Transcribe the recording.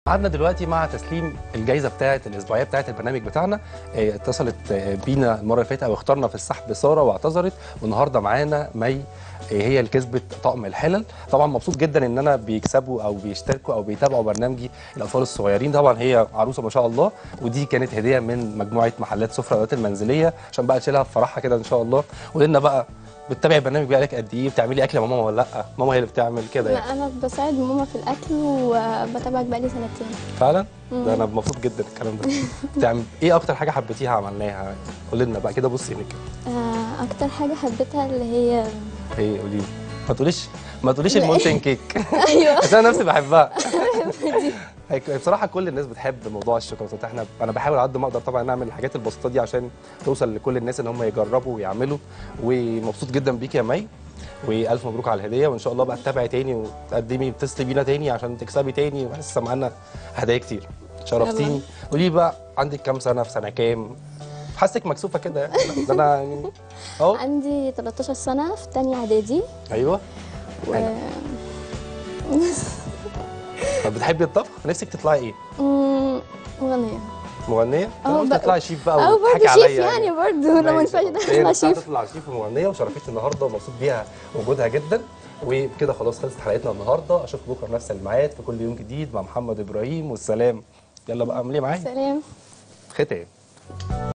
قعدنا دلوقتي مع تسليم الجائزه بتاعه الاسبوعيه بتاعه البرنامج بتاعنا آه، اتصلت آه، بينا المره اللي فاتت او اخترنا في السحب ساره واعتذرت والنهارده معانا مي آه، هي اللي كسبت طقم الحلل طبعا مبسوط جدا ان انا بيكسبوا او بيشتركوا او بيتابعوا برنامجي الاطفال الصغيرين طبعا هي عروسه ما شاء الله ودي كانت هديه من مجموعه محلات سفره الادوات المنزليه عشان بقى تشيلها في فرحها كده ان شاء الله قولنا بقى بتتابعي البرنامج بقالك قد ايه بتعملي اكل ماما ولا لا ماما هي اللي بتعمل كده يعني لا انا بساعد ماما في الاكل وبتابعك بقالي سنتين فعلا مم. ده انا مبسوط جدا الكلام ده بتعمل ايه اكتر حاجه حبيتيها عملناها قولي لنا بقى كده بصي هنا كده آه، اكتر حاجه حبيتها اللي هي ايه قولي لي ما تقوليش ما تقوليش لا. المونتن كيك ايوه بس انا نفسي بحبها هيك- بصراحه كل الناس بتحب موضوع الشوكولاتات احنا انا بحاول على قد ما اقدر طبعا نعمل الحاجات البسيطه دي عشان توصل لكل الناس ان هم يجربوا ويعملوا ومبسوط جدا بيكي يا مي والف مبروك على الهديه وان شاء الله بقى تتابعي تاني وتقدمي تتصلي بينا تاني عشان تكسبي تاني ولسه معانا هدايا كتير شرفتيني يلا. قولي لي بقى عندك كام سنه في سنه كام حاسك مكسوفه كده يعني ده انا يعني اهو عندي 13 سنه في تانية اعدادي ايوه و حلو. طب بتحبي الطبخ نفسك تطلعي ايه مم، مغنيه مغنيه أه، انا قلت بقى- تطلعي شيف بقى او وتضحكي برضه عليا شيف يعني برضه انا ما ينفعش هي اطلع نفسها شيف تطلع شيف ومغنيه وشرفتني النهارده ومبسوط بيها وجودها جدا وكده خلاص خلصت حلقتنا النهارده اشوفكم بكره نفس الميعاد في كل يوم جديد مع محمد ابراهيم والسلام يلا بقى اعملي معايا سلام ختام